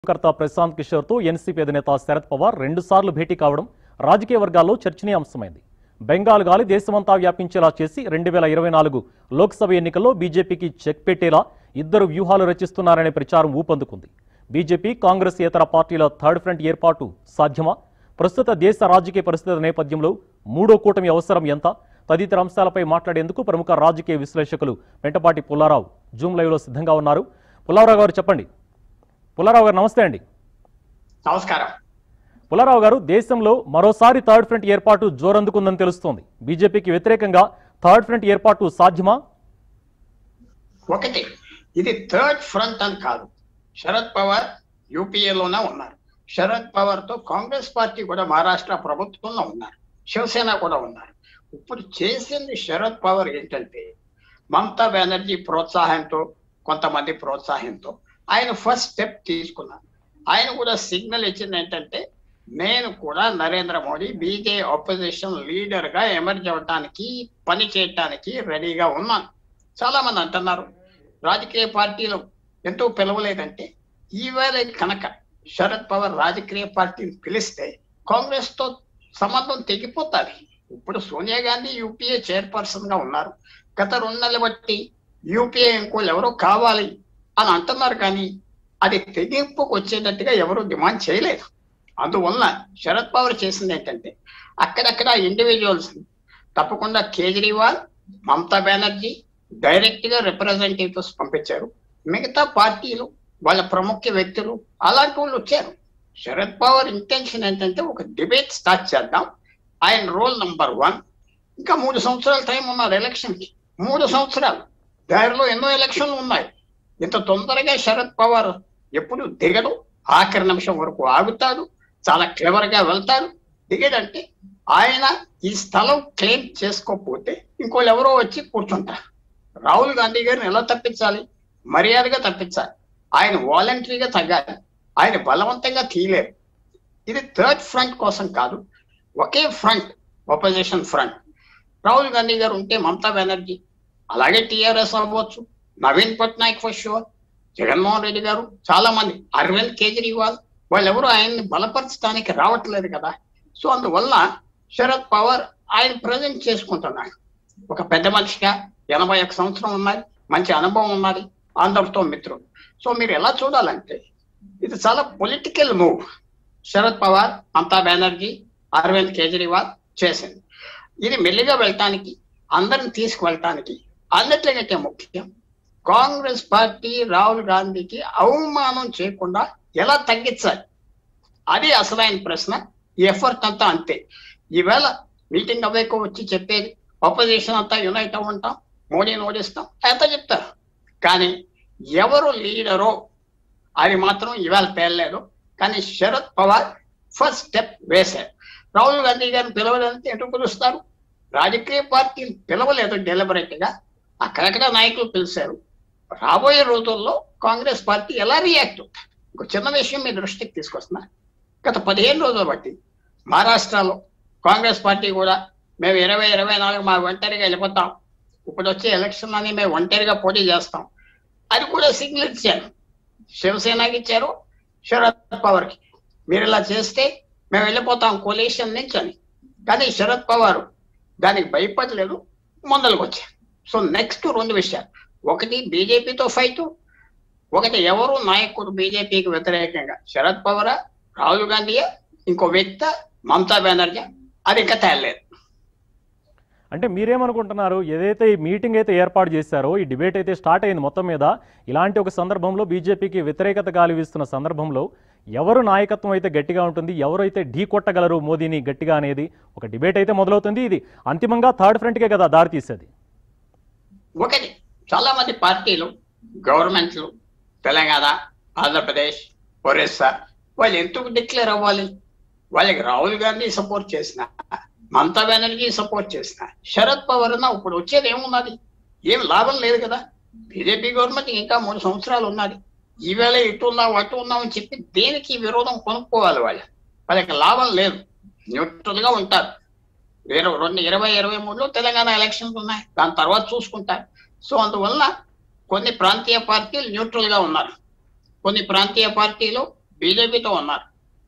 కర్త ప్రశాంత్ కిషోర్ తో ఎన్సీపీ అధినేత శరద్ పవార్ రెండుసార్లు భేటీ కావడం రాజకీయ వర్గాల్లో చర్చనీయాంశమైంది బెంగాల్ గాలి దేశమంతా వ్యాపించేలా చేసి రెండు వేల ఇరవై నాలుగు లోక్సభ ఎన్నికల్లో బీజేపీకి చెక్ పెట్టేలా ఇద్దరు వ్యూహాలు రచిస్తున్నారనే ప్రచారం ఊపందుకుంది బీజేపీ కాంగ్రెస్ ఇతర పార్టీల థర్డ్ ఫ్రంట్ ఏర్పాటు సాధ్యమా ప్రస్తుత దేశ రాజకీయ పరిస్థితుల నేపథ్యంలో మూడో కూటమి అవసరం ఎంత తదితర అంశాలపై మాట్లాడేందుకు ప్రముఖ రాజకీయ విశ్లేషకులు వెంటపాటి పుల్లారావు జూమ్ లైవ్లో సిద్ధంగా ఉన్నారు పుల్లారావు గారు చెప్పండి పుల్లారావు గారు నమస్తే అండి నమస్కారం పుల్లారావు గారు దేశంలో మరోసారి థర్డ్ ఫ్రంట్ ఏర్పాటు జోరందుకుందని తెలుస్తోంది బీజేపీకి వ్యతిరేకంగా థర్డ్ ఫ్రంట్ ఏర్పాటు సాధ్యమా ఒకటి ఇది థర్డ్ ఫ్రంట్ అని కాదు శరద్ పవార్ యూపీఏలోనే ఉన్నారు శరద్ పవార్ తో కాంగ్రెస్ పార్టీ కూడా మహారాష్ట్ర ప్రభుత్వంలో ఉన్నారు శివసేన కూడా ఉన్నారు ఇప్పుడు చేసింది శరద్ పవార్ ఏంటంటే మమతా బెనర్జీ ప్రోత్సాహంతో కొంతమంది ప్రోత్సాహంతో ఆయన ఫస్ట్ స్టెప్ తీసుకున్నారు ఆయన కూడా సిగ్నల్ ఇచ్చింది ఏంటంటే నేను కూడా నరేంద్ర మోడీ బీజే ఆపోజిషన్ లీడర్ గా ఎమర్జ్ అవటానికి పని చేయటానికి రెడీగా ఉన్నాను చాలా మంది అంటున్నారు రాజకీయ పార్టీలు ఎంతో పిలవలేదంటే ఈవేళ కనుక శరద్ పవార్ రాజకీయ పార్టీని పిలిస్తే కాంగ్రెస్ తో సంబంధం తెగిపోతుంది ఇప్పుడు సోనియా గాంధీ యూపీఏ చైర్పర్సన్ గా ఉన్నారు గత రెండు నెలల బట్టి యూపీఏ ఇంకోళ్ళు ఎవరో కావాలి అని అంటున్నారు కానీ అది తెగింపుకు వచ్చేటట్టుగా ఎవరు డిమాండ్ చేయలేదు అందువల్ల శరద్ పవార్ చేసింది ఏంటంటే అక్కడక్కడ ఇండివిజువల్స్ తప్పకుండా కేజ్రీవాల్ మమతా బెనర్జీ డైరెక్ట్ గా రిప్రజెంటేటివ్స్ పంపించారు మిగతా పార్టీలు వాళ్ళ ప్రముఖ వ్యక్తులు అలాంటి వాళ్ళు వచ్చారు శరద్ పవార్ ఇంటెన్షన్ ఏంటంటే ఒక డిబేట్ స్టార్ట్ చేద్దాం ఆయన రోల్ నంబర్ వన్ ఇంకా మూడు సంవత్సరాల టైం ఉన్నారు ఎలక్షన్ కి మూడు సంవత్సరాలు దారిలో ఎన్నో ఎలక్షన్లు ఉన్నాయి ఇంత తొందరగా శరద్ పవార్ ఎప్పుడు దిగడు ఆఖరి నిమిషం వరకు ఆగుతాడు చాలా క్లెవర్ గా వెళ్తాడు దిగడంటే ఆయన ఈ స్థలం క్లెయిమ్ చేసుకోకపోతే ఇంకోళ్ళు ఎవరో వచ్చి కూర్చుంటారు రాహుల్ గాంధీ గారిని ఎలా తప్పించాలి మర్యాదగా తప్పించాలి ఆయన వాలంటరీగా తగ్గాలి ఆయన బలవంతంగా తీయలేరు ఇది థర్డ్ ఫ్రంట్ కోసం కాదు ఒకే front opposition front Rahul Gandhi garu ఉంటే మమతా బెనర్జీ అలాగే టిఆర్ఎస్ అవ్వచ్చు నవీన్ పట్నాయక్ ఫర్ షూర్ జగన్మోహన్ రెడ్డి గారు చాలా మంది అరవింద్ కేజ్రీవాల్ వాళ్ళెవరు ఆయన్ని బలపరచడానికి రావట్లేదు కదా సో అందువల్ల శరద్ పవార్ ఆయన ప్రజెంట్ చేసుకుంటున్నాడు ఒక పెద్ద మనిషిగా ఎనభై ఒక సంవత్సరం ఉన్నది మంచి అనుభవం ఉన్నది అందరితో మిత్రుడు సో మీరు ఎలా చూడాలంటే ఇది చాలా పొలిటికల్ మూవ్ శరద్ పవార్ మమతా బెనర్జీ అరవింద్ కేజ్రీవాల్ చేసింది ఇది మెల్లిగా వెళ్ళటానికి అందరిని తీసుకువెళ్ళటానికి అన్నిటికంటే ముఖ్యం కాంగ్రెస్ పార్టీ రాహుల్ గాంధీకి అవమానం చేయకుండా ఎలా తగ్గించాలి అది అసలైన ప్రశ్న ఈ ఎఫర్ట్ అంతా అంతే ఈవేళ మీటింగ్ అవ్వక వచ్చి చెప్పేది ఆపోజిషన్ అంతా యునైట్ అవ్వంటాం మోడీని ఓడిస్తాం ఎంత చెప్తారు కానీ ఎవరు లీడరో అది మాత్రం ఇవాళ పేర్లేదు కానీ శరద్ పవార్ ఫస్ట్ స్టెప్ వేశారు రాహుల్ గాంధీ గారిని పిలవలేదంటే ఎందుకు పిలుస్తారు రాజకీయ పార్టీని పిలవలేదు డెలిబరేట్ గా అక్కడక్కడ నాయకులు పిలిచారు రాబోయే రోజుల్లో కాంగ్రెస్ పార్టీ ఎలా రియాక్ట్ అవుతారు ఇంకో చిన్న విషయం మీ దృష్టికి తీసుకొస్తున్నా గత పదిహేను రోజులు బట్టి మహారాష్ట్రలో కాంగ్రెస్ పార్టీ కూడా మేము ఇరవై ఇరవై నాలుగు మా ఒంటరిగా వెళ్ళిపోతాం ఇప్పుడు వచ్చే ఎలక్షన్ అని మేము ఒంటరిగా పోటీ చేస్తాం అది కూడా సిగ్నల్ ఇచ్చారు శివసేనకి ఇచ్చారు శరద్ పవార్కి మీరు ఇలా చేస్తే మేము వెళ్ళిపోతాం కొలేషన్ నుంచి అని కానీ శరద్ పవార్ దానికి భయపడలేదు ముందరకు వచ్చారు సో నెక్స్ట్ రెండు విషయాలు ఒకటి బీజేపీతో ఫైట్ ఒకటి ఎవరు నాయకుడు బీజేపీకి వ్యతిరేకంగా శరద్ పవారా రాహుల్ గాంధీయా ఇంకో వ్యక్తి మమతా బెనర్జీ అది ఇంకా తేలలేదు అంటే మీరేమనుకుంటున్నారు ఏదైతే ఈ మీటింగ్ అయితే ఏర్పాటు చేశారో ఈ డిబేట్ అయితే స్టార్ట్ అయింది మొత్తం మీద ఇలాంటి ఒక సందర్భంలో బీజేపీకి వ్యతిరేకత గాలివీస్తున్న సందర్భంలో ఎవరు నాయకత్వం అయితే గట్టిగా ఉంటుంది ఎవరైతే ఢీ కొట్టగలరు మోదీని గట్టిగా అనేది ఒక డిబేట్ అయితే మొదలవుతుంది ఇది అంతిమంగా థర్డ్ ఫ్రంట్కే కదా దారి తీసేది ఒకటి చాలా మంది పార్టీలు గవర్నమెంట్లు తెలంగాణ ఆంధ్రప్రదేశ్ ఒరిస్సా వాళ్ళు ఎందుకు డిక్లేర్ అవ్వాలి వాళ్ళకి రాహుల్ గాంధీ సపోర్ట్ చేసిన మమతా బెనర్జీ సపోర్ట్ చేసిన శరద్ పవార్ అన్న ఇప్పుడు వచ్చేది ఏమున్నది ఏం లాభం లేదు కదా బీజేపీ గవర్నమెంట్ ఇంకా మూడు సంవత్సరాలు ఉన్నది ఈవేళ ఇటు ఉన్నాం అటు ఉన్నాం అని చెప్పి దేనికి విరోధం కొనుక్కోవాలి వాళ్ళు వాళ్ళకి లాభం లేదు న్యూట్రల్ గా ఉంటారు వేరే రెండు ఇరవై ఇరవై మూడులో తెలంగాణ ఎలక్షన్స్ ఉన్నాయి దాని తర్వాత చూసుకుంటారు సో అందువల్ల కొన్ని ప్రాంతీయ పార్టీలు న్యూట్రల్ గా ఉన్నారు కొన్ని ప్రాంతీయ పార్టీలు బీజేపీతో ఉన్నారు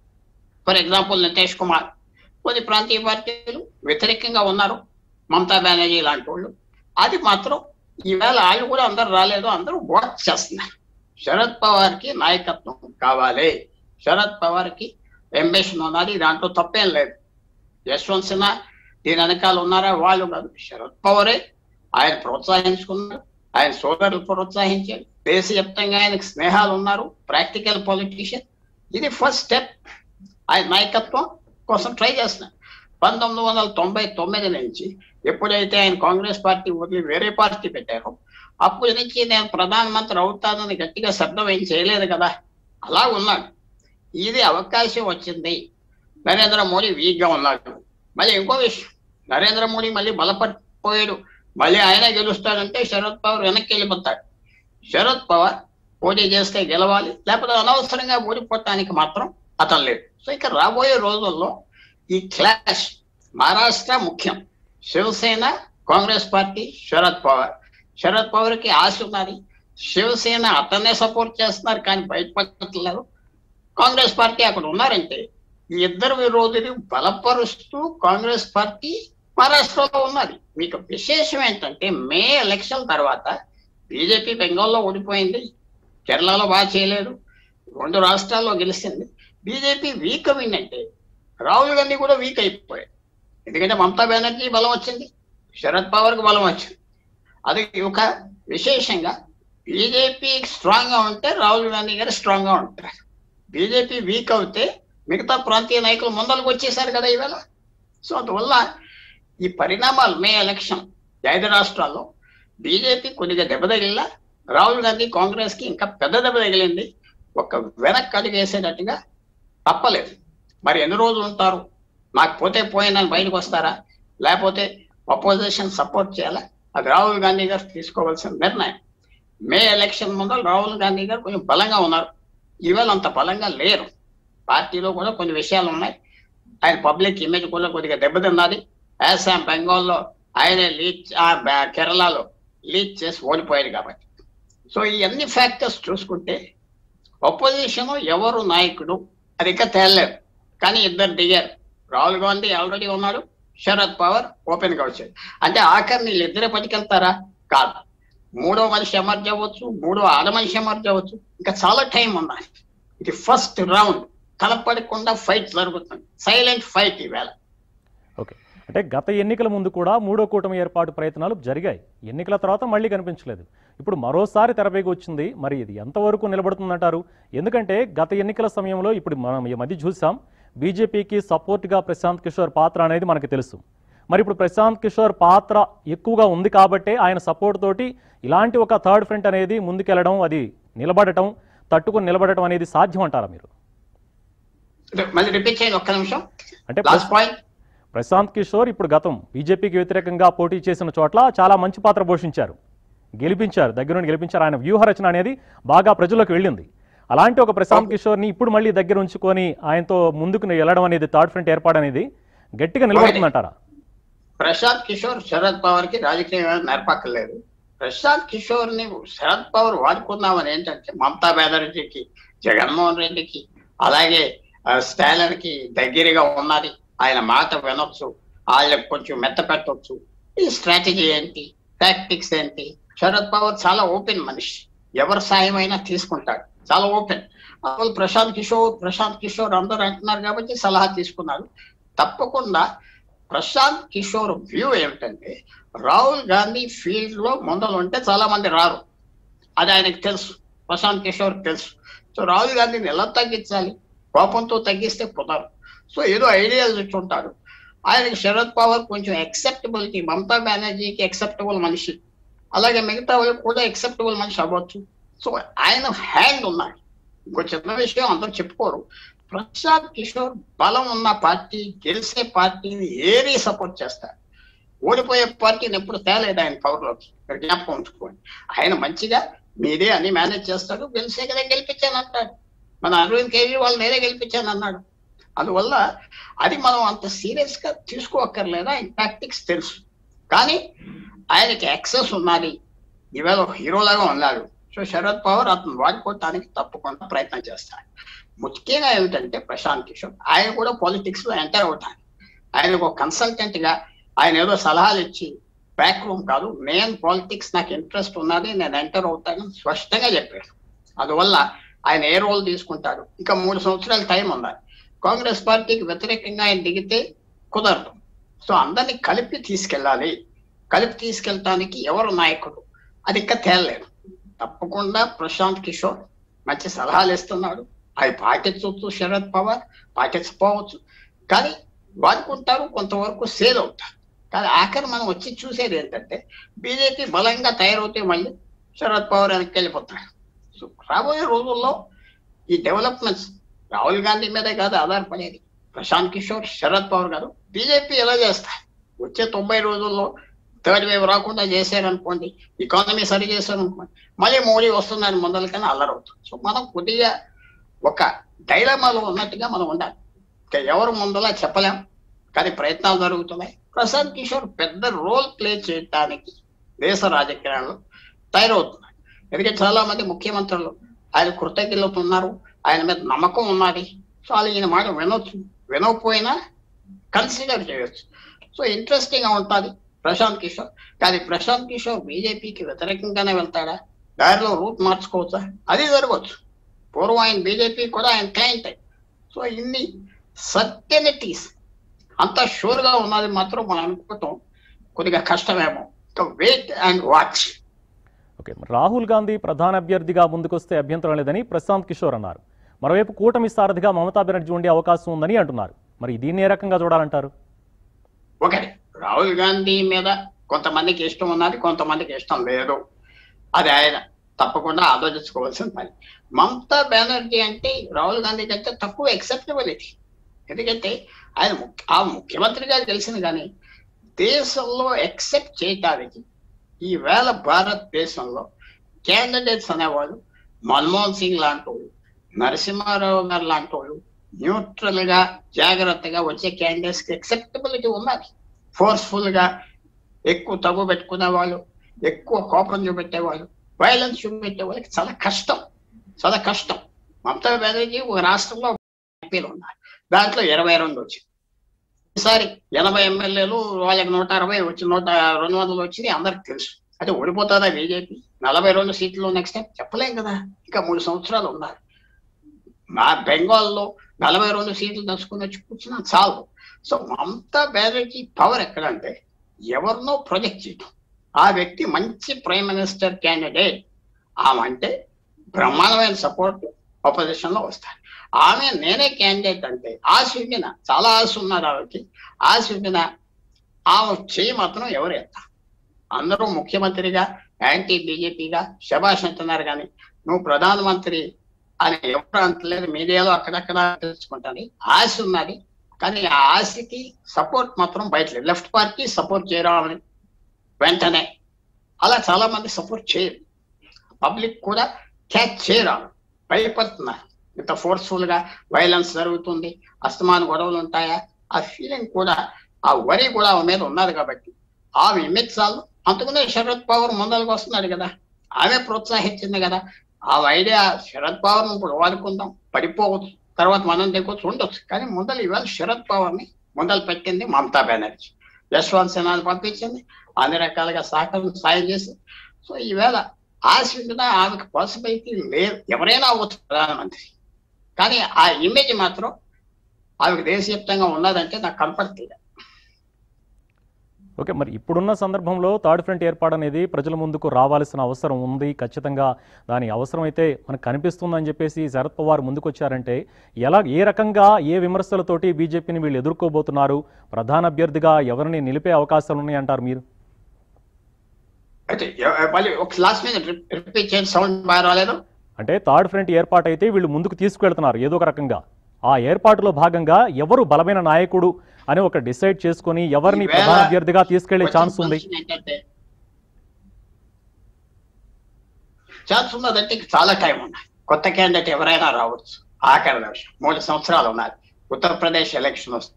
ఫర్ ఎగ్జాంపుల్ నితీష్ కుమార్ కొన్ని ప్రాంతీయ పార్టీలు వ్యతిరేకంగా ఉన్నారు మమతా బెనర్జీ లాంటి వాళ్ళు అది మాత్రం ఈవేళ వాళ్ళు కూడా అందరు రాలేదు అందరూ ఓట్ చేస్తున్నారు శరద్ పవార్ కి నాయకత్వం కావాలి శరద్ పవార్ కి ఎంబేషన్ ఉన్నది దాంట్లో తప్పేం లేదు యశ్వంత్ సిన్హా దీని వెనకాల ఉన్నారా వాళ్ళు కాదు శరద్ పవారే ఆయన ప్రోత్సహించుకున్నారు ఆయన సోదరులు ప్రోత్సహించారు దేశవ్యాప్తంగా ఆయనకు స్నేహాలు ఉన్నారు ప్రాక్టికల్ పొలిటీషియన్ ఇది ఫస్ట్ స్టెప్ ఆయన నాయకత్వం కోసం ట్రై చేస్తున్నారు పంతొమ్మిది వందల తొంభై తొమ్మిది నుంచి ఎప్పుడైతే ఆయన కాంగ్రెస్ పార్టీ వదిలి వేరే పార్టీ పెట్టారో అప్పటి నుంచి నేను ప్రధానమంత్రి అవుతానని గట్టిగా శబ్దం ఏం చేయలేదు కదా అలా ఉన్నాడు ఇది అవకాశం వచ్చింది నరేంద్ర మోడీ వీక్ గా ఉన్నాడు మళ్ళీ ఇంకో విషయం నరేంద్ర మోడీ మళ్ళీ బలపడిపోయాడు మళ్ళీ ఆయన గెలుస్తాడంటే శరద్ పవార్ వెనక్కి వెళ్ళిపోతాడు శరద్ పవార్ పోటీ చేస్తే గెలవాలి లేకపోతే అనవసరంగా ఓడిపోవటానికి మాత్రం అతను లేదు సో ఇక రాబోయే రోజుల్లో ఈ క్లాష్ మహారాష్ట్ర ముఖ్యం శివసేన కాంగ్రెస్ పార్టీ శరద్ పవార్ శరద్ పవార్ కి ఆశ ఉన్నది శివసేన అతన్నే సపోర్ట్ చేస్తున్నారు కానీ బయటపడట్లేదు కాంగ్రెస్ పార్టీ అక్కడ ఉన్నారంటే ఈ ఇద్దరు విరోధులు బలపరుస్తూ కాంగ్రెస్ పార్టీ మహారాష్ట్రలో ఉన్నది మీకు విశేషం ఏంటంటే మే ఎలక్షన్ తర్వాత బీజేపీ బెంగాల్లో ఓడిపోయింది కేరళలో బాగా చేయలేదు రెండు రాష్ట్రాల్లో గెలిచింది బీజేపీ వీక్ అయిందంటే రాహుల్ గాంధీ కూడా వీక్ అయిపోయాడు ఎందుకంటే మమతా బెనర్జీ బలం వచ్చింది శరద్ పవార్ కి బలం వచ్చింది అది ఒక విశేషంగా బీజేపీ స్ట్రాంగ్ గా ఉంటే రాహుల్ గాంధీ గారు స్ట్రాంగ్ గా ఉంటారు బీజేపీ వీక్ అవుతే మిగతా ప్రాంతీయ నాయకులు ముందరకు వచ్చేసారు కదా ఈవేళ సో అందువల్ల ఈ పరిణామాలు మే ఎలక్షన్ ఐదు రాష్ట్రాల్లో బీజేపీ కొద్దిగా దెబ్బ తగిలిలా రాహుల్ గాంధీ కాంగ్రెస్ కి ఇంకా పెద్ద దెబ్బ తగిలింది ఒక వెనక్కి అడుగు వేసేటట్టుగా తప్పలేదు మరి ఎన్ని రోజులు ఉంటారు నాకు పోతే పోయినని బయటకు వస్తారా లేకపోతే అపోజిషన్ సపోర్ట్ చేయాలా అది రాహుల్ గాంధీ గారు తీసుకోవాల్సిన నిర్ణయం మే ఎలక్షన్ ముందు రాహుల్ గాంధీ గారు కొంచెం బలంగా ఉన్నారు ఈవేళ అంత బలంగా లేరు పార్టీలో కూడా కొన్ని విషయాలు ఉన్నాయి ఆయన పబ్లిక్ ఇమేజ్ కూడా కొద్దిగా దెబ్బతిన్నది అస్సాం బెంగాల్లో ఆయనే లీడ్ కేరళలో లీడ్ చేసి ఓడిపోయాడు కాబట్టి సో ఈ అన్ని ఫ్యాక్టర్స్ చూసుకుంటే అపోజిషన్ ఎవరు నాయకుడు అది ఇంకా తేలలేదు కానీ ఇద్దరు దిగారు రాహుల్ గాంధీ ఆల్రెడీ ఉన్నాడు శరద్ పవార్ ఓపెన్ గా వచ్చాడు అంటే ఆఖరిని వీళ్ళిద్దరే పట్టుకెళ్తారా కాదు మూడో మనిషి ఎమర్జ్ అవ్వచ్చు మూడో ఆడ మనిషి ఎమర్జ్ అవ్వచ్చు ఇంకా చాలా టైం ఉన్నాయి ఇది ఫస్ట్ రౌండ్ కలపడకుండా ఫైట్ జరుగుతుంది సైలెంట్ ఫైట్ ఈవేళ ఓకే అంటే గత ఎన్నికల ముందు కూడా మూడో కూటమి ఏర్పాటు ప్రయత్నాలు జరిగాయి ఎన్నికల తర్వాత మళ్ళీ కనిపించలేదు ఇప్పుడు మరోసారి తెరపైకి వచ్చింది మరి ఇది ఎంతవరకు నిలబడుతుందంటారు ఎందుకంటే గత ఎన్నికల సమయంలో ఇప్పుడు మనం ఈ మధ్య చూసాం బీజేపీకి సపోర్ట్గా ప్రశాంత్ కిషోర్ పాత్ర అనేది మనకు తెలుసు మరి ఇప్పుడు ప్రశాంత్ కిషోర్ పాత్ర ఎక్కువగా ఉంది కాబట్టే ఆయన సపోర్ట్ తోటి ఇలాంటి ఒక థర్డ్ ఫ్రంట్ అనేది ముందుకెళ్ళడం అది నిలబడటం తట్టుకొని నిలబడటం అనేది సాధ్యం అంటారా మీరు మళ్ళీ రిపీట్ చేయండి ఒక్క నిమిషం అంటే లాస్ట్ పాయింట్ ప్రశాంత్ కిషోర్ ఇప్పుడు గతం బీజేపీకి వ్యతిరేకంగా పోటీ చేసిన చోట్ల చాలా మంచి పాత్ర పోషించారు గెలిపించారు దగ్గర నుండి గెలిపించారు ఆయన వ్యూహ రచన అనేది బాగా ప్రజల్లోకి వెళ్ళింది అలాంటి ఒక ప్రశాంత్ కిషోర్ని ఇప్పుడు మళ్ళీ దగ్గర ఉంచుకొని ఆయనతో ముందుకు వెళ్ళడం అనేది థర్డ్ ఫ్రంట్ ఏర్పాటు అనేది గట్టిగా నిలబడుతుందంటారా ప్రశాంత్ కిషోర్ శరద్ పవార్ కి రాజకీయ నేర్పక్కర్లేదు ప్రశాంత్ కిషోర్ ని శరద్ పవార్ వాడుకున్నామని ఏంటంటే మమతా బెనర్జీకి జగన్మోహన్ రెడ్డికి అలాగే ఆ, స్టాలిన్ కి దగ్గరగా ఉన్నది ఆయన మాట వినొచ్చు వాళ్ళకి కొంచెం మెత్త పెట్టొచ్చు ఈ స్ట్రాటజీ ఏంటి టాక్టిక్స్ ఏంటి శరద్ పవార్ చాలా ఓపెన్ మనిషి ఎవరి సాయం అయినా తీసుకుంటాడు చాలా ఓపెన్ వాళ్ళు ప్రశాంత్ కిషోర్ ప్రశాంత్ కిషోర్ అందరూ అంటున్నారు కాబట్టి సలహా తీసుకున్నారు తప్పకుండా ప్రశాంత్ కిషోర్ వ్యూ ఏమిటంటే రాహుల్ గాంధీ ఫీల్డ్ లో ముందలు ఉంటే చాలా మంది రారు అది ఆయనకు తెలుసు ప్రశాంత్ కిషోర్ తెలుసు సో రాహుల్ గాంధీని ఎలా తగ్గించాలి కోపంతో తగ్గిస్తే కుదరదు సో ఏదో ఐడియాలు ఉంటాడు ఆయనకి శరద్ పవార్ కొంచెం యాక్సెప్టబిలిటీ మమతా బెనర్జీకి యాక్సెప్టబుల్ మనిషి అలాగే మిగతా వాళ్ళకి కూడా యాక్సెప్టబుల్ మనిషి అవ్వచ్చు సో ఆయన హ్యాండ్ ఉన్నాయి ఇంకో చిన్న విషయం అందరూ చెప్పుకోరు ప్రశాంత్ కిషోర్ బలం ఉన్న పార్టీ గెలిచే పార్టీని ఏది సపోర్ట్ చేస్తారు ఓడిపోయే పార్టీని ఎప్పుడు తేలేదు ఆయన పవర్లోకి మీరు జ్ఞాపకం ఉంచుకోండి ఆయన మంచిగా మీదే అన్ని మేనేజ్ చేస్తాడు గెలిచే కదా గెలిపించాను అంటాడు మన అరవింద్ కేజ్రీవాల్ నేనే గెలిపించాను అన్నాడు అందువల్ల అది మనం అంత సీరియస్ గా తీసుకోక్కర్లేదు ఆయన టాక్టిక్స్ తెలుసు కానీ ఆయనకి యాక్సెస్ ఉన్నది ఈవేళ ఒక హీరోలాగా ఉన్నాడు సో శరద్ పవార్ అతను వాడుకోవటానికి తప్పకుండా ప్రయత్నం చేస్తాడు ముఖ్యంగా ఏమిటంటే ప్రశాంత్ కిషోర్ ఆయన కూడా పాలిటిక్స్ లో ఎంటర్ అవుతాను ఆయన ఒక కన్సల్టెంట్ గా ఆయన ఏదో సలహాలు ఇచ్చి బ్యాక్ రూమ్ కాదు నేను పాలిటిక్స్ నాకు ఇంట్రెస్ట్ ఉన్నది నేను ఎంటర్ అవుతాను స్పష్టంగా చెప్పాడు అందువల్ల ఆయన ఏ రోల్ తీసుకుంటాడు ఇంకా మూడు సంవత్సరాల టైం ఉండాలి కాంగ్రెస్ పార్టీకి వ్యతిరేకంగా ఆయన దిగితే కుదరదు సో అందరినీ కలిపి తీసుకెళ్ళాలి కలిపి తీసుకెళ్ళటానికి ఎవరు నాయకుడు అది ఇంకా తేలలేదు తప్పకుండా ప్రశాంత్ కిషోర్ మంచి సలహాలు ఇస్తున్నాడు అవి పాటించవచ్చు శరద్ పవార్ పాటించకపోవచ్చు కానీ వాడుకుంటారు కొంతవరకు సేల్ అవుతారు కానీ ఆఖరి మనం వచ్చి చూసేది ఏంటంటే బీజేపీ బలంగా తయారవుతే మళ్ళీ శరద్ పవార్ వెనక్కి వెళ్ళిపోతాడు సో రాబోయే రోజుల్లో ఈ డెవలప్మెంట్స్ రాహుల్ గాంధీ మీదే కాదు ఆధారపడేది ప్రశాంత్ కిషోర్ శరద్ పవార్ గారు బీజేపీ ఎలా చేస్తారు వచ్చే తొంభై రోజుల్లో థర్డ్ వేవ్ రాకుండా చేశారనుకోండి ఎకానమీ సరి చేశారనుకోండి మళ్ళీ మోడీ వస్తుందని ముందలకన్నా అల్లరవుతుంది సో మనం కొద్దిగా ఒక డైలమాలో ఉన్నట్టుగా మనం ఉండాలి ఇంకా ఎవరు ముందలా చెప్పలేం కానీ ప్రయత్నాలు జరుగుతున్నాయి ప్రశాంత్ కిషోర్ పెద్ద రోల్ ప్లే చేయడానికి దేశ రాజకీయాల్లో తయారవుతున్నారు ఎందుకంటే చాలా మంది ముఖ్యమంత్రులు ఆయన కృతజ్ఞతలు ఉన్నారు ఆయన మీద నమ్మకం ఉన్నది సో వాళ్ళు ఈయన మాట వినొచ్చు వినకపోయినా కన్సిడర్ చేయొచ్చు సో ఇంట్రెస్టింగ్ గా ఉంటుంది ప్రశాంత్ కిషోర్ కానీ ప్రశాంత్ కిషోర్ బీజేపీకి వ్యతిరేకంగానే వెళ్తాడా దారిలో రూట్ మార్చుకోవచ్చా అది జరగవచ్చు పూర్వం ఆయన బీజేపీ కూడా ఆయన క్లయింట్ సో ఇన్ని సర్టెనిటీస్ అంత షూర్ గా ఉన్నది మాత్రం మనం అనుకోవటం కొద్దిగా కష్టమేమో వెయిట్ అండ్ వాచ్ ఓకే మరి రాహుల్ గాంధీ ప్రధాన అభ్యర్థిగా ముందుకొస్తే అభ్యంతరం లేదని ప్రశాంత్ కిషోర్ అన్నారు మరోవైపు కూటమి సారథిగా మమతా బెనర్జీ ఉండే అవకాశం ఉందని అంటున్నారు మరి దీన్ని ఏ రకంగా చూడాలంటారు ఒకటి రాహుల్ గాంధీ మీద కొంతమందికి ఇష్టం ఉన్నది కొంతమందికి ఇష్టం లేదు అది ఆయన తప్పకుండా ఆలోచించుకోవాల్సిన పని మమతా బెనర్జీ అంటే రాహుల్ గాంధీ కంటే తక్కువ ఎక్సెప్టబిలిటీ ఎందుకంటే ఆయన ముఖ్య- ఆ ముఖ్యమంత్రిగా తెలిసింది కానీ దేశంలో ఎక్సెప్ట్ చేయటానికి ఈవేళ భారతదేశంలో క్యాండిడేట్స్ అనేవాళ్ళు మన్మోహన్ సింగ్ లాంటి వాళ్ళు నరసింహారావు గారు లాంటి వాళ్ళు న్యూట్రల్ గా జాగ్రత్తగా వచ్చే క్యాండిడేట్స్ కి ఎక్సెప్టబిలిటీ ఉన్నది ఫోర్స్ఫుల్ గా ఎక్కువ తగ్గు పెట్టుకునే వాళ్ళు ఎక్కువ కోపం చూపెట్టేవాళ్ళు వైలెన్స్ చూపెట్టే వాళ్ళకి చాలా కష్టం చాలా కష్టం మమతా బెనర్జీ ఒక రాష్ట్రంలో ఎంపీలు ఉన్నారు దాంట్లో ఇరవై రెండు వచ్చింది ఈసారి ఎనభై ఎమ్మెల్యేలు వాళ్ళకి నూట అరవై వచ్చి నూట రెండు వందలు వచ్చింది అందరికి తెలుసు అంటే ఓడిపోతుందా బీజేపీ నలభై రెండు సీట్లు నెక్స్ట్ టైం చెప్పలేం కదా ఇంకా మూడు సంవత్సరాలు ఉన్నారు మా బెంగాల్లో నలభై రెండు సీట్లు తెచ్చుకుని వచ్చి కూర్చున్నా చాలు సో మమతా బెనర్జీ పవర్ ఎక్కడంటే ఎవరినో ప్రొజెక్ట్ చేయటం ఆ వ్యక్తి మంచి ప్రైమ్ మినిస్టర్ క్యాండిడేట్ ఆమె అంటే బ్రహ్మాండమైన సపోర్ట్ ఆపోజిషన్ లో వస్తారు ఆమె నేనే క్యాండిడేట్ అంటే ఆశ ఉండిన చాలా ఆశ ఉన్నారు ఆమెకి ఆశ ఉండిన ఆమె చేయి మాత్రం ఎవరు ఎత్తారు అందరూ ముఖ్యమంత్రిగా యాంటీ బీజేపీగా శభాష్ అంటున్నారు కానీ నువ్వు ప్రధానమంత్రి అని ఎవరు అంటలేదు మీడియాలో అక్కడక్కడ తెలుసుకుంటాను ఆశ ఉన్నది కానీ ఆ ఆశకి సపోర్ట్ మాత్రం బయట లేదు లెఫ్ట్ పార్టీ సపోర్ట్ చేయరామని వెంటనే అలా చాలా మంది సపోర్ట్ చేయరు పబ్లిక్ కూడా క్యాచ్ చేయరాము భయపడుతున్నారు ఇంత ఫోర్స్ఫుల్ గా వైలెన్స్ జరుగుతుంది అస్తమాన గొడవలు ఉంటాయా ఆ ఫీలింగ్ కూడా ఆ వరి కూడా ఆమె మీద ఉన్నది కాబట్టి ఆమె ఇమేజ్ చాలు అందుకనే శరద్ పవార్ ముందరకు వస్తున్నాడు కదా ఆమె ప్రోత్సహించింది కదా ఆ ఐడియా శరద్ పవార్ ఇప్పుడు వాడుకుందాం పడిపోవచ్చు తర్వాత మనం దిగొచ్చు ఉండొచ్చు కానీ ముందలు ఇవాళ శరద్ పవార్ ని ముందలు పెట్టింది మమతా బెనర్జీ యశ్వంత్ సిన్హాని పంపించింది అన్ని రకాలుగా సహకారం సాయం చేసి సో ఈవేళ ఆశ ఉంటుందా ఆమెకు పాసిబిలిటీ లేదు ఎవరైనా అవ్వచ్చు ప్రధానమంత్రి కానీ ఆ ఇమేజ్ మాత్రం ఆమెకు దేశవ్యాప్తంగా ఉన్నదంటే నాకు కనపడుతుంది ఓకే మరి ఇప్పుడున్న సందర్భంలో థర్డ్ ఫ్రంట్ ఏర్పాటు అనేది ప్రజల ముందుకు రావాల్సిన అవసరం ఉంది ఖచ్చితంగా దాని అవసరం అయితే మనకు కనిపిస్తుందని చెప్పేసి శరద్ పవార్ ముందుకొచ్చారంటే ఎలా ఏ రకంగా ఏ విమర్శలతోటి బీజేపీని వీళ్ళు ఎదుర్కోబోతున్నారు ప్రధాన అభ్యర్థిగా ఎవరిని నిలిపే అవకాశాలు ఉన్నాయంటారు మీరు అయితే ఎ- మళ్ళీ ఒక లాస్ట్ మీద రిపీట్ చేయండి సౌండ్ బాగా రాలేదు అంటే థర్డ్ ఫ్రంట్ ఏర్పాటు అయితే వీళ్ళు ముందుకు తీసుకువెళ్తున్నారు ఏదో ఒక రకంగా ఆ ఏర్పాటులో భాగంగా ఎవరు బలమైన నాయకుడు అని ఒక డిసైడ్ చేసుకొని ఎవరిని ఈవేళ ప్రధాన అభ్యర్థిగా తీసుకెళ్లే ఛాన్స్ ఉంది వచ్చిన ఏంటంటే ఛాన్స్ ఉన్నదంటే ఇంక చాలా టైం ఉన్నాయి కొత్త క్యాండిడేట్ ఎవరైనా రావచ్చు ఆఖరి నిమిషం మూడు సంవత్సరాలు ఉన్నాయి ఉత్తరప్రదేశ్ ఎలక్షన్ వస్తుంది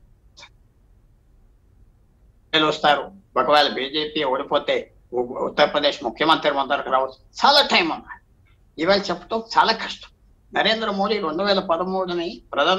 వస్తారు ఒకవేళ బీజేపీ ఓడిపోతే ఉ- ఉత్తరప్రదేశ్ ముఖ్యమంత్రి ముందరకు రావచ్చు చాలా టైం ఉన్నాయి ఇవాళ చెప్పడం చాలా కష్టం నరేంద్ర మోడీ రెండు వేల పదమూడుని ప్రధాన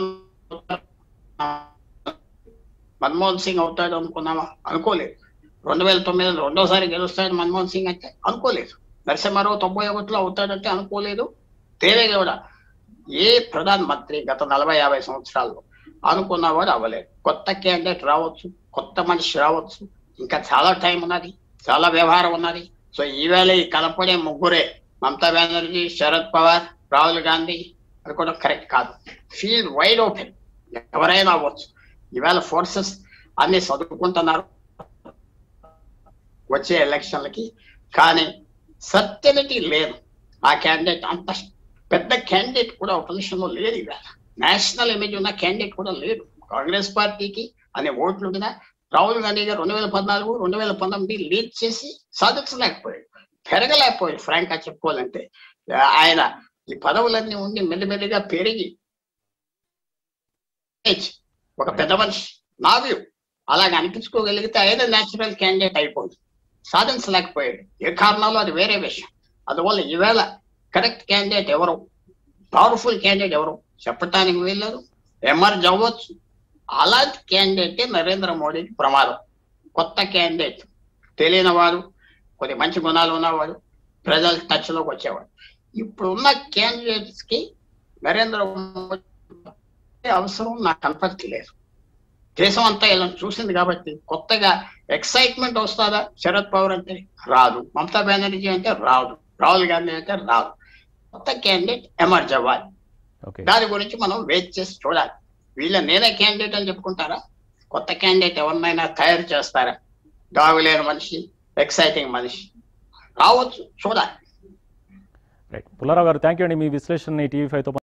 మన్మోహన్ సింగ్ అవుతాడు అనుకున్నామా అనుకోలేదు రెండు వేల తొమ్మిదిలో రెండోసారి గెలుస్తాడు మన్మోహన్ సింగ్ అంటే అనుకోలేదు నరసింహారావు తొంభై ఒకటిలో అవుతాడంటే అనుకోలేదు దేవేగౌడ ఏ ప్రధాన మంత్రి గత నలభై యాభై సంవత్సరాల్లో అనుకున్నవాడు అవ్వలేదు కొత్త క్యాండిడేట్ రావచ్చు కొత్త మనిషి రావచ్చు ఇంకా చాలా టైం ఉన్నది చాలా వ్యవహారం ఉన్నది సో ఈవేళ ఈ కనపడే ముగ్గురే మమతా బెనర్జీ శరద్ పవార్ రాహుల్ గాంధీ అది కూడా కరెక్ట్ కాదు ఫీల్డ్ వైడ్ ఓపెన్ ఎవరైనా అవ్వచ్చు ఈవేళ ఫోర్సెస్ అన్ని చదువుకుంటున్నారు వచ్చే ఎలక్షన్లకి కానీ సర్టెనిటీ లేదు ఆ క్యాండిడేట్ అంత పెద్ద క్యాండిడేట్ కూడా opposition లో లేదు ఇవాళ నేషనల్ ఇమేజ్ ఉన్న క్యాండిడేట్ కూడా లేడు కాంగ్రెస్ పార్టీకి అనే ఓట్లు కూడా రాహుల్ గాంధీ గారు రెండు వేల పద్నాలుగు రెండు వేల పంతొమ్మిది లీడ్ చేసి సాధించలేకపోయాడు పెరగలేకపోయాడు ఫ్రాంక్ గా చెప్పుకోవాలంటే ఆ- ఆయన ఈ పదవులన్నీ ఉండి మెల్లిమెల్లిగా పెరిగి ఏజ్, ఒక పెద్ద మనిషి నా వ్యూ అలాగ అనిపించుకోగలిగితే ఆయన న్యాచురల్ క్యాండిడేట్ అయిపోయింది సాధించలేకపోయాడు ఏ కారణాలు అది వేరే విషయం అందువల్ల ఈవేళ కరెక్ట్ క్యాండిడేట్ ఎవరు పవర్ఫుల్ క్యాండిడేట్ ఎవరు చెప్పటానికి వీల్లేదు ఎమర్జ్ అవ్వచ్చు అలాంటి క్యాండిడేటే నరేంద్ర మోడీకి ప్రమాదం కొత్త క్యాండిడేట్ తెలియని వాడు కొద్ది మంచి గుణాలు ఉన్నవాడు ప్రజల టచ్ లోకి వచ్చేవాడు ఇప్పుడు ఉన్న క్యాండిడేట్స్ కి నరేంద్ర మోడీ అవసరం నాకు కనపడట్లేదు దేశం అంతా ఇలా చూసింది కాబట్టి కొత్తగా ఎక్సైట్మెంట్ వస్తుందా శరద్ పవార్ అంటే రాదు మమతా బెనర్జీ అంటే రాదు రాహుల్ గాంధీ అంటే రాదు కొత్త క్యాండిడేట్ ఎమర్జ్ అవ్వాలి ఓకే దాని గురించి మనం వెయిట్ చేసి చూడాలి వీళ్ళ నేనే క్యాండిడేట్ అని చెప్పుకుంటారా కొత్త క్యాండిడేట్ ఎవరినైనా తయారు చేస్తారా దాగులేని మనిషి ఎక్సైటింగ్ మనిషి రావచ్చు చూడాలి రైట్ పుల్లారావు గారు థ్యాంక్ యూ అండి మీ విశ్లేషణ టీవీ ఫైవ్తో